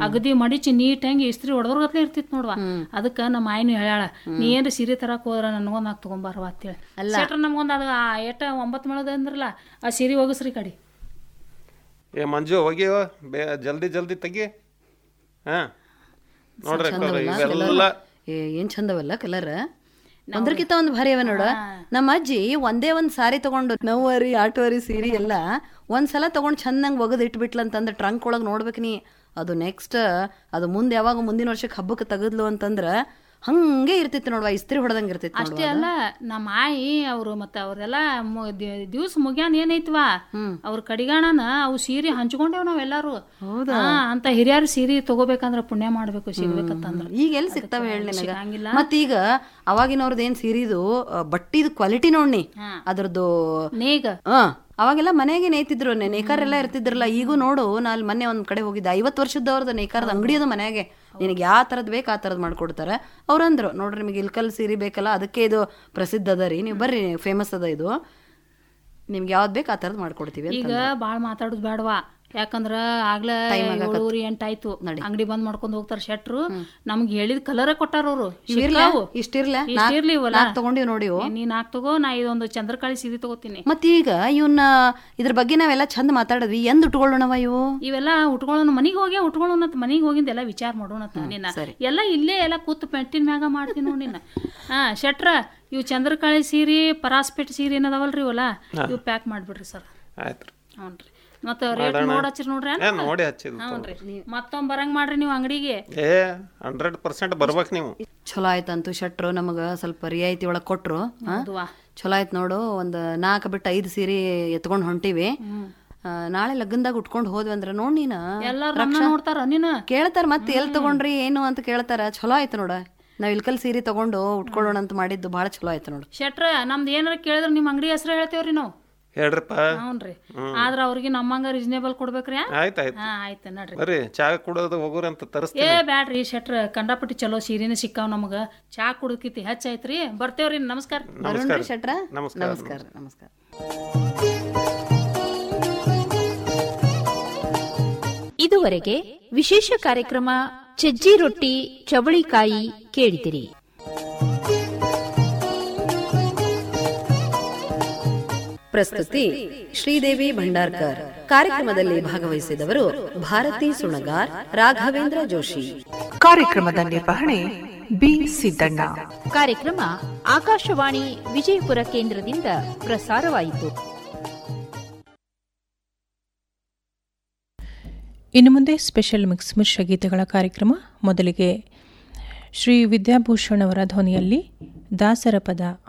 ಅಗದಿ ಮಡಿಚಿ ನೀಟಂಗಿ ಇಸ್ತ್ರಿ ಹೊಡೆದ್ರಗತ್ಲೆ ಇರ್ತಿತ್ತು ನೋಡ್ವಾ ಅದಕ್ಕ ನಮ್ಮ ಆಯ್ನು ಹೇಳ್ಯಾಳ ನೀ ಏನ್ರ ಸೀರೆ ತರಕ್ ಹೋದ್ರ ನನಗೊಂದ್ ನಾಕ್ ತಗೊಂಬಾರವ ಅಂತೇಳಿ ಶೆಟ್ರ ನಮ್ಗೊಂದ್ ಅದು ಆ ಏಟ ಒಂಬತ್ತು ಮೇಳದ ಅಂದ್ರಲ್ಲ ಆ ಸೀರೆ ಒಗಸ್ರಿ ಕಡಿ ಏ ಮಂಜು ಹೋಗಿ ಬೇ ಜಲ್ದಿ ಜಲ್ದಿ ತೆಗಿ ಹಾ ನೋಡ್ರಿ ಅಕ್ಕೋರ, ಇವೆಲ್ಲ ಏ ಏನ್ ಚಂದವಲ್ಲ ಕಲರ್ ಒಂದ್ರಕ್ಕಿಂತ ಒಂದ್ ಭಾರಿ ಅವ ನೋಡ ನಮ್ಮ ಅಜ್ಜಿ ಒಂದೇ ಒಂದ್ ಸಾರಿ ತಗೊಂಡು ನವ್ವರಿ ಆಟುವರಿ ಸೀರೆ ಎಲ್ಲ ಒಂದ್ಸಲ ತಗೊಂಡ್ ಚಂದಂಗ್ ಒಗದ್ ಇಟ್ಬಿಟ್ಲಂತಂದ್ರ ಟ್ರಂಕ್ ಒಳಗ್ ನೋಡ್ಬೇಕು ನೀ ಅದು ನೆಕ್ಸ್ಟ್ ಅದು ಮುಂದೆ ಯಾವಾಗ ಮುಂದಿನ ವರ್ಷಕ್ಕೆ ಹಬ್ಬಕ್ಕೆ ತೆಗದ್ಲು ಅಂತಂದ್ರ ಹಂಗೆ ಇರ್ತಿತ್ತು ನೋಡ್ವಾ ಇಸ್ತ್ರಿ ಹೊಡೆದಂಗ ಇರ್ತಿತ್ತು ಅಷ್ಟೇ ಅಲ್ಲ ನಮ್ಮ ಆಯಿ ಅವ್ರು ಮತ್ತೆ ಅವ್ರೆಲ್ಲ ದಿವ್ಸ ಮುಗ್ಯಾನ್ ಏನೈತ್ವಾ ಅವ್ರ ಕಡಿಗಾಣನ ಅವು ಸೀರೆ ಹಂಚ್ಕೊಂಡೇವ್ ನಾವೆಲ್ಲಾರು ಹಾ ಅಂತ ಹಿರಿಯರು ಸೀರೆ ತಗೋಬೇಕಂದ್ರ ಪುಣ್ಯ ಮಾಡ್ಬೇಕು ಸಿಗ್ಬೇಕಂತಂದ್ರ ಈಗ ಎಲ್ಲಿ ಸಿಗ್ತಾವ ಹೇಳಿ ನಿನಗ ಸಿಗಂಗಿಲ್ಲ. ಮತ್ತೀಗ ಅವಾಗಿನವ್ರದ್ದು ಏನ್ ಸೀರಿದು ಬಟ್ಟಿದ ಕ್ವಾಲಿಟಿ ನೋಡ್ನಿ ಅದ್ರದ್ದು ನೇಗ ಆ ಅವಾಗೆಲ್ಲ ಮನೆಗೆ ನೇಯ್ತಿದ್ರು ನೆ- ನೇಕಾರೆಲ್ಲ ಇರ್ತಿದ್ರಲ್ಲ ಈಗೂ ನೋಡು ನಾ ಅಲ್ಲಿ ಮೊನ್ನೆ ಒಂದ್ ಕಡೆ ಹೋಗಿದ್ದೆ ಐವತ್ತು ವರ್ಷದವ್ರದ್ದು ನೇಕಾರದ ಅಂಗಡಿ ಅದು ಮನೆಗೆ ನಿನಗೆ ಯಾವ ಥರದ್ ಬೇಕು ಆ ಥರದ್ ಮಾಡ್ಕೊಡ್ತಾರೆ ಅವ್ರಂದ್ರು ನೋಡ್ರಿ ನಿಮಗೆ ಇಲ್ಕಲ್ ಸೀರೆ ಬೇಕಲ್ಲ ಅದಕ್ಕೆ ಇದು ಪ್ರಸಿದ್ಧ ಅದ ರೀ ನೀವು ಬರ್ರಿ ಫೇಮಸ್ ಅದ ಇದು ನಿಮ್ಗೆ ಯಾವ್ದು ಬೇಕು ಆ ಥರದ್ ಮಾಡ್ಕೊಡ್ತೀವಿ ಅಂತ ಈಗ ಬಾಳ್ ಮಾತಾಡೋದು ಬೇಡವಾ ಯಾಕಂದ್ರ ಆಗ್ಲ ಏಳೂರಿ ಎಂಟಾಯ್ತು ಅಂಗಡಿ ಬಂದ್ ಮಾಡ್ಕೊಂಡ್ ಹೋಗ್ತಾರ ಶೆಟ್ರು ನಮ್ಗೆ ಹೇಳಿದ ಕಲರ ಕೊಟ್ಟಾರ ಅವ್ರು ಸಿಗ್ತಾವು. ಇಷ್ಟಿರ್ಲ ಇಷ್ಟಿರ್ಲಿ ಇವಲ್ಲ. ನಾಲ್ಕು ತಗೊಂಡಿವ್ ನೋಡಿ ಇವು. ಏ, ನೀ ನಾಕ್ ತಗೋ ನಾ ಇದೊಂದು ಚಂದ್ರಕಾಳಿ ಸೀರೆ ತಗೋತೀನಿ ಮತ್ತೀಗ ಇವನ್ನ ಇದ್ರ ಬಗ್ಗೆ ನಾವೆಲ್ಲ ಚಂದ ಮಾತಾಡಿದ್ವಿ ಎಂದ್ ಉಟ್ಕೊಳ್ಳೋಣವ ಇವು ಇವೆಲ್ಲ ಉಟ್ಕೊಳ್ಳೋಣ ಮನಿಗೆ ಹೋಗಿ ಉಟ್ಕೊಳ್ಳೋಣ ಮನಿಗೆ ಹೋಗಿಂದ ವಿಚಾರ ಮಾಡೋಣ ನಿನ್ನ ಎಲ್ಲ ಇಲ್ಲೇ ಎಲ್ಲ ಕೂತು ಪೆಟ್ಟಿನ ಮ್ಯಾಗ ಮಾಡ್ತೀನಿ ನೋಡಿ ನಿನ್ನ ಹಾ ಶೆಟ್ರ ಇವು ಚಂದ್ರಕಾಳಿ ಸೀರೆ ಪರಾಸ್ಪೇಟ್ ಸೀರೆ ಏನದಾವಲ್ರಿ ಇವಲ್ಲ ಇವು ಪ್ಯಾಕ್ ಮಾಡ್ಬಿಡ್ರಿ ಸರ್ ಆಯ್ತು ರೀ ಹ್ಞೂನ್ರಿ ಮತ್ತೆ ರೇಟ್ ನೋಡ್ ಹಚ್ಚಿರಿ ನೋಡ್ರಿ ಏ ನೋಡಿ ಹಚ್ಚಿದ್ ಹ್ಞೂನ್ರಿ ಮತ್ತೊಮ್ಮೆ ಬರಂಗ್ ಮಾಡ್ರಿ ನೀವು ಅಂಗಡಿಗೆ ಏ ಹಂಡ್ರೆಡ್ ಪರ್ಸೆಂಟ್ ಬರ್ಬೇಕು ನೀವು ಚಲೋ ಆಯ್ತಂತು ಶೆಟ್ರು ನಮಗ ಸ್ವಲ್ಪ ರಿಯಾಯಿತಿ ಒಳಗ್ ಕೊಟ್ರು ಆ? ಹೌದುವಾ ಚಲೋ ಆಯ್ತು ನೋಡು ಒಂದು ನಾಲ್ಕು ಬಿಟ್ಟು ಐದು ಸೀರೆ ಎತ್ಕೊಂಡು ಹೊಂಟಿವಿ ಆ, ನಾಳೆ ಲಗ್ನದಾಗ ಉಟ್ಕೊಂಡು ಹೋದ್ವಿ ಅಂದ್ರೆ ನೋಡ್ ನೀನ ಎಲ್ಲಾರು ನನ್ನ ನೋಡ್ತಾರ ನೀನು ಕೇಳ್ತಾರ ಮತ್ತೆ ಎಲ್ಲಿ ತಗೊಂಡ್ರಿ ಏನು ಅಂತ ಕೇಳ್ತಾರ ಚಲೋ ಆಯ್ತು ನೋಡ ನಾವ್ ಇಲ್ಕಲ್ ಸೀರೆ ತಗೊಂಡು ಉಟ್ಕೊಳ್ಳೋಣ ಅಂತ ಮಾಡಿದ್ದು ಬಹಳ ಚಲೋ ಆಯ್ತು ನೋಡು ಶೆಟ್ರ ನಮ್ದು ಏನಾರ ಕೇಳಿದ್ರೆ ನಿಮ್ಮ ಅಂಗಡಿ ಹೆಸರು ಹೇಳ್ತೇವ್ರಿ ನಾವು ಹೇಳ್ರಪ್ಪ ಹ್ಞೂನ್ರಿ ಆದ್ರ ಅವ್ರಿಗೆ ನಮ್ಮಂಗ ರೀಸನೇಬಲ್ ಕೊಡ್ಬೇಕ್ರಿ ಆಯ್ತು ಆಯ್ತು ಹಾ ಆಯ್ತು ನಡ್ರಿ ಬರ್ರಿ ಚಾ ಕುಡೋದು ಹೋಗೋರಿ ಅಂತ ತರಿಸ್ತೀನಿ ಏ ಬ್ಯಾಡ್ರಿ ಶೆಟ್ರ ಕಂಡಾಪಟ್ಟಿ ಚಲೋ ಸೀರೆನ ಸಿಕ್ಕಾವ್ ನಮಗ ಚಾ ಕುಡ್ಕಿತಿ ಹೆಚ್ಚಾಯ್ತ್ರಿ ಬರ್ತೇವ್ರಿ ನಮಸ್ಕಾರ ಬರೋಣ್ರಿ ಶೆಟ್ರ ನಮಸ್ಕಾರ. ನಮಸ್ಕಾರ ನಮಸ್ಕಾರ ಇದುವರೆಗೆ ವಿಶೇಷ ಕಾರ್ಯಕ್ರಮ ಸಜ್ಜಿ ರೊಟ್ಟಿ ಚವಳಿಕಾಯಿ ಕೇಳಿದಿರಿ ಪ್ರಸ್ತುತಿ ಶ್ರೀದೇವಿ ಭಂಡಾರ್ಕರ್ ಕಾರ್ಯಕ್ರಮದಲ್ಲಿ ಭಾಗವಹಿಸಿದವರು ಭಾರತಿ ಸುಣಗಾರ್ ರಾಘವೇಂದ್ರ ಜೋಶಿ ಕಾರ್ಯಕ್ರಮದ ನಿರ್ವಹಣೆ ಬಿ ಸಿದ್ದಣ್ಣ ಕಾರ್ಯಕ್ರಮ ಆಕಾಶವಾಣಿ ವಿಜಯಪುರ ಕೇಂದ್ರದಿಂದ ಪ್ರಸಾರವಾಯಿತು ಇನ್ನು ಮುಂದೆ ಸ್ಪೆಷಲ್ ಮಿಕ್ಸ್ ಮಿಶ್ರ ಗೀತೆಗಳ ಕಾರ್ಯಕ್ರಮ ಮೊದಲಿಗೆ ಶ್ರೀ ವಿದ್ಯಾಭೂಷಣ್ ಅವರ ಧ್ವನಿಯಲ್ಲಿ ದಾಸರ ಪದ